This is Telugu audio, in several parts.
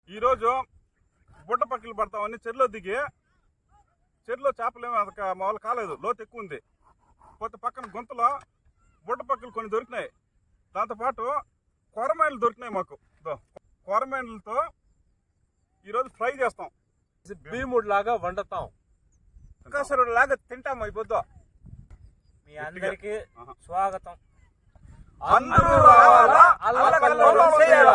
ఈరోజు బుట్ట పక్కలు పడతామని చెరులో దిగి చెరులో చేపలేమో అది మామూలు కాలేదు లోతు ఎక్కువ ఉంది పోతే పక్కన గుంతలో బుట్ట పక్కలు కొన్ని దొరికినాయి దాంతోపాటు కొరమేన్లు దొరికినాయి మాకు ఇదో, కొరమేన్లతో ఈరోజు ఫ్రై చేస్తాం భీముడు లాగా వండుతాం కసరుడు లాగా తింటాం అయిపోద్దు మీ అందరికి ఆహా. స్వాగతం అందరూ రావాలా అల్లకల్లోలం చేయాలా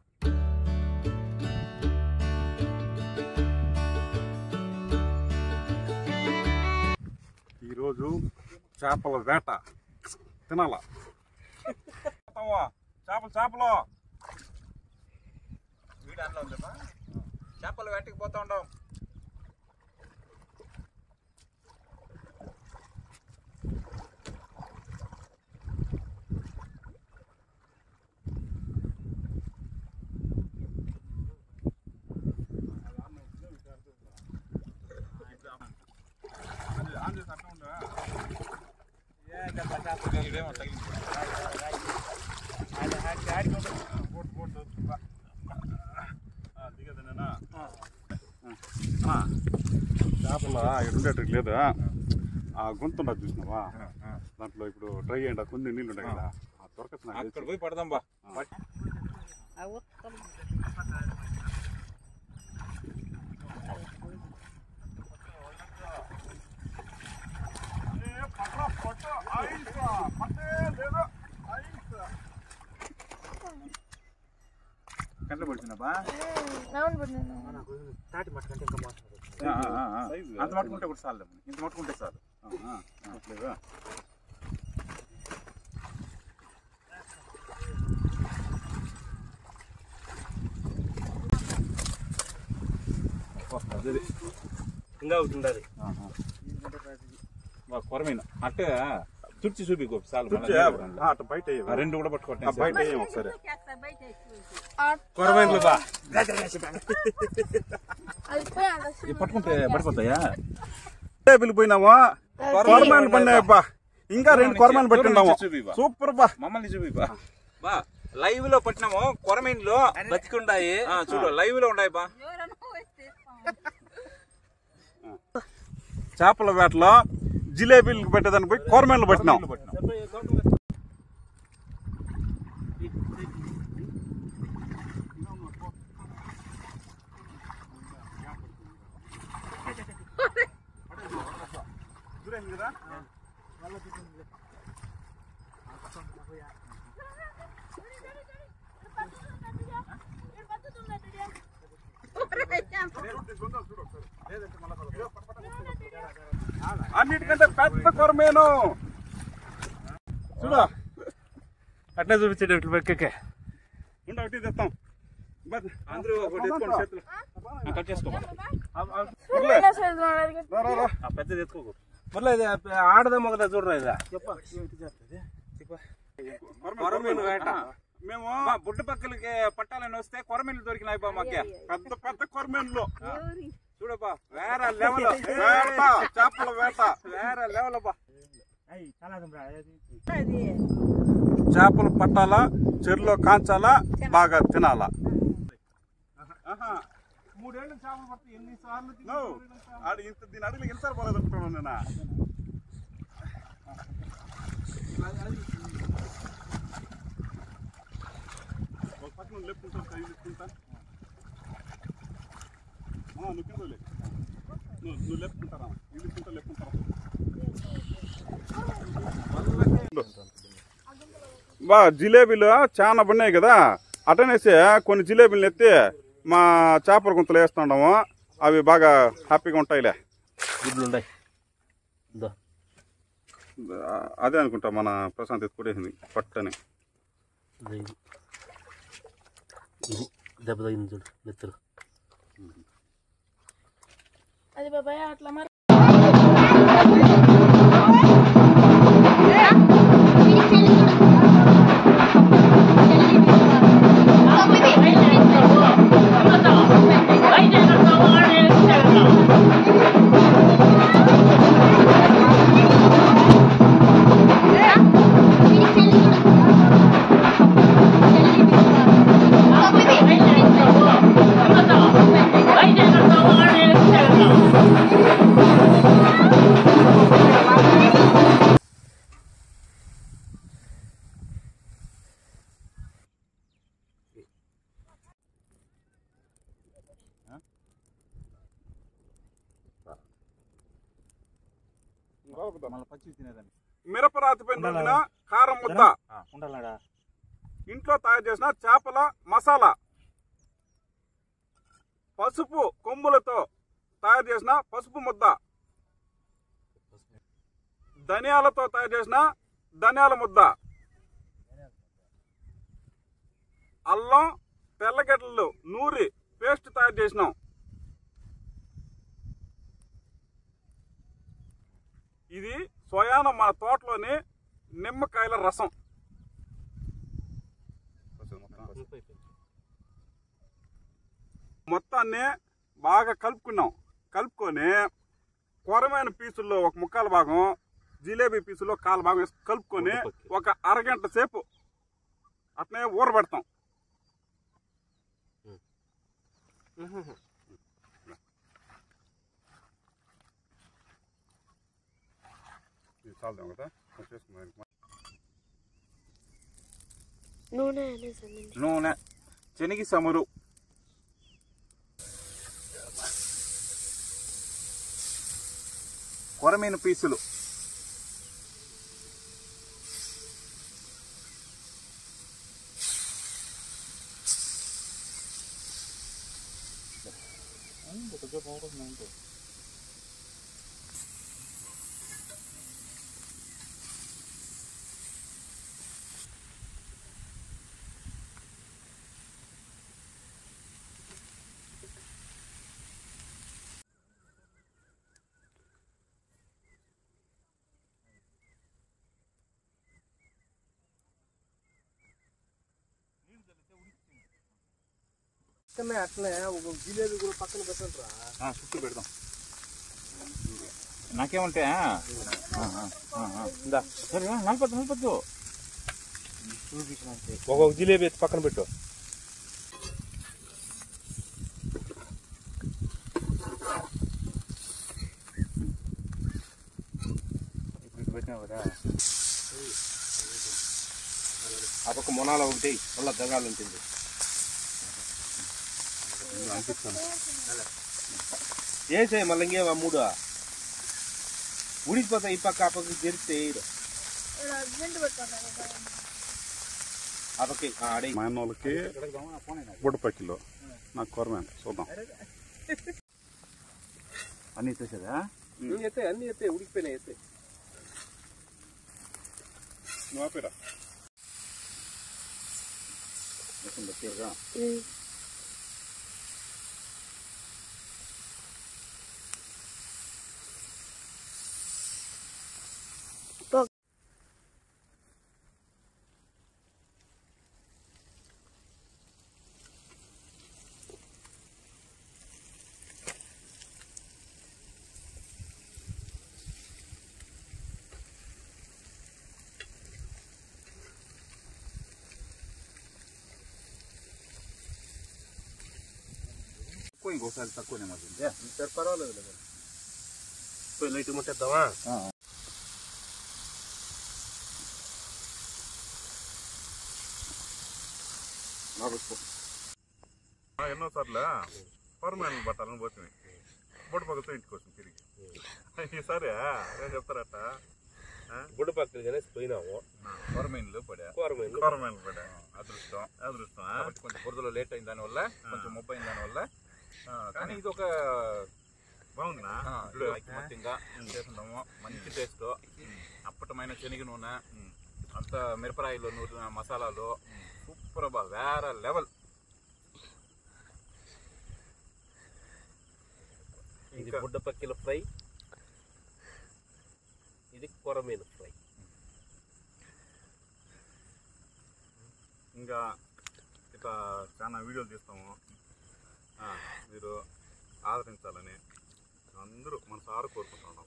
ఈరోజు చేపల వేట తినాలా పోతావా? చేపలు చేపలు వీడాన్లో ఉందమ్మా చేపలు వేటకి పోతా ఉండం ఆన్ చేసి అట్లా ఉండు. బోట్ బోట్ బా. ఆ, దిగేదేనేనా? ఆ. చేపల ఇక్కడ ఉండేటట్టు లేదు ఆ గుంత ఉండదు చూసినావా దాంట్లో ఇప్పుడు డ్రై అయ్యండి కొన్ని నీళ్ళు ఉంటాయి కదా ఆ దొరకచ్చు నాకు అక్కడ తెలిసి. పోయి పడదాం బా కంట్లో పడుతున్నా అవును పడినాను తాటి మట్టుకంటే ఇంకా బాగుంటుంది అంత మట్టుకుంటే కూడా చాలు ఇంత మట్టుకుంటే చాలు లేదా ఇంకా అవుతుంది అది కొరమైన అట్టే తుడిచి చూపి గోపి చాలు మళ్ళా తుడిచి, నీళ్ళు కూడా ఆ, అటు బయట వేయవు. ఆ రెండు కూడా పట్టుకోండి ఆ, బయట వేయం ఒకసారి కొరమేన్లు బా అది పోయి అలా ఇవి పట్టుకుంటే పడిపోతాయా వెళ్ళిపోయినాము కొరమాన్ పడినాయబ్బా ఇంకా రెండు కొరమాన్ పట్టినాము చూపి బా. సూపర్ బా మమ్మల్ని చూపి బా బా లైవ్ లో పట్టినాము కొరమేన్లో బతికుండాయి ఆ, చూడు లైవ్ లో ఉన్నాయి బా చేపల వేటలో జిలేబీలు పెట్టేదానికి పోయి కొరమేన్లు పట్టినాం అన్నిటికంటే పెద్ద కొరమేను చూడు అట్లా చూపించేటట్లు పెక్కకే ఉండ ఒకటి తెస్తాం బస్. అందరూ ఒకటి ఎత్తుకోండి చేతులు ఆ, కట్ చేసుకో బా. ఊర్లే. సైజు రా, రా, రా. ఆ పెద్దది ఎత్తుకోకు మళ్ళీ ఇది ఆడదా మొదట చూడరా ఇదా కొరమేను వేట మేము బా, బుట్ట పక్కలకి పట్టాలని వస్తే కొరమేన్లు దొరికినాయి బా మాకే పెద్ద పెద్ద కొరమేన్లు చూడబ్బా వేరే లెవెల్ వేట చేపల వేట వేరే లెవెల్ బా చేపలు పట్టాలా చెరులో కాంచాలా బాగా తినాలా మూడేళ్ళు చేపలు పట్టి ఎన్ని సార్లు నో, ఆడు ఇంత దీని అడుగులు ఇంత పోలేదు అనుకున్నాను నేను ఒక పక్కన లేపుకుంటాను కై లేపుకుంటాను నువ్వు కింద లే నువ్వు నువ్వు లేపుకుంటారా ఇది లేపుకుంటా లేపుకుంటారా బా జిలేబీలు చాలా ఉన్నాయి కదా అటనేసి కొన్ని జిలేబీలు ఎత్తి మా చేపల గుంతలు వేస్తుండము అవి బాగా హ్యాపీగా ఉంటాయిలే గుడ్లు ఉన్నాయి ఇదో ఆ, అదే అనుకుంటా మన ప్రశాంత్ ఎత్తుకుడేసింది పట్టని ఇదో ఇది ఇది దెబ్బ తగింది చూడు నెత్తరు అది బాబాయ్ అట్లా మరి Thank you. మళ్ళీ పచ్చి తినేదాన్ని మిరపరాతిపై నూనె కారం ముద్ద ఉండాలడా ఇంట్లో తయారు చేసిన చేపల మసాలా పసుపు కొమ్ములతో తయారు చేసిన పసుపు ముద్ద ధనియాలతో తయారు చేసిన ధనియాల ముద్ద అల్లం తెల్లగడ్డలు నూరి పేస్ట్ తయారు చేసినాం ఇది స్వయాన మన తోటలోని నిమ్మకాయల రసం మొత్తాన్ని బాగా కలుపుకున్నాం కలుపుకొని కొరమైన పీసుల్లో ఒక ముక్కాల భాగం జిలేబీ పీసుల్లో కాల భాగం వేసి కలుపుకొని ఒక అరగంట సేపు అట్నే ఊరబెడతాం చాలు కదా నూనె అనేసి అన్నింటి. నూనె శనగి సమరు కొరమైన పీసులు పక్కనే అట్లనే ఒక జిలేబీ కూడా పక్కన పెట్టండిరా ఆ, చుట్టూ పెడదాం నాకేమంటే ఆ, ఆ, ఆ, ఆ. ఇందా సరే నలపద్దు నలపద్దు ఒక్కొక్క జిలేబీ ఎత్తి పక్కన పెట్టు ఇప్పుడు పెట్టినావు కదా ఆ పక్క మొనాల ఒకటి మళ్ళీ దగాలు ఉంటుంది వేసాయి మళ్ళీ ఇంకేమా మూడు ఉడికిపోతాయి ఈ పక్క ఆ పక్క జరిపితే వేయరు ఇక్కడ అర్జెంట్ పెట్టుకున్నాను కదా. ఆ పక్క ఆడే మా అన్న వాళ్ళకి బుడ్డపక్కిలో నాకు కొరమే చూద్దాం అన్నీ చూసేదా ఎత్తే అన్ని ఎత్తే ఉడికిపోయినాయి ఎత్తే నువ్వు ఆపేరా తీరుగా ఉమ్. తక్కువ ఇంకోసారి తక్కువనే మరి సరే పర్వాలేదు లేదు పోయి లైట్ ముట్టేద్దామా ఎన్నో సార్లు పర్మనెంట్ బట్టాలని పోతుంది బుడ్డపక్కతో ఇంటికి వస్తుంది తిరిగి ఈసారి ఏం చెప్తారట గుడ్డ పక్కన కానీ పోయినాము కొరమైన్లు పడా కూరమైన పర్మనెంట్ పడా అదృష్టం అదృష్టం కాబట్టి కొంచెం బురదలో లేట్ అయిన దానివల్ల కొంచెం ముప్పై అయిన దానివల్ల కానీ ఇది ఒక బాగుందా ఆ, ఐకమత్యంగా చేసుకుంటాము మంచి టేస్ట్ అప్పటమైన శనగ నూనె అంత మిరపరాయిలు నూరిన మసాలాలు సూపర్ బా వేరే లెవెల్ ఇది గుడ్డ పక్కిల ఫ్రై ఇది కొరమీన ఫ్రై ఇంకా ఇట్లా చాలా వీడియోలు తీస్తాము ఆ, మీరు ఆదరించాలని అందరూ మన సారు కోరుకుంటున్నాం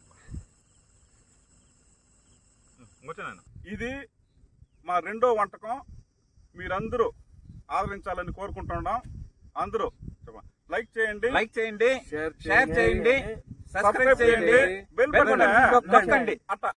వచ్చాను ఇది మా రెండో వంటకం మీరందరూ ఆదరించాలని కోరుకుంటున్నాం అందరూ చెప్పండి. లైక్ చేయండి లైక్ చేయండి షేర్ షేర్ చేయండి సబ్స్క్రైబ్ సబ్స్క్రైబ్ చేయండి బెల్ బెల్ బటన్ బటన్ నొక్కండి అట్ట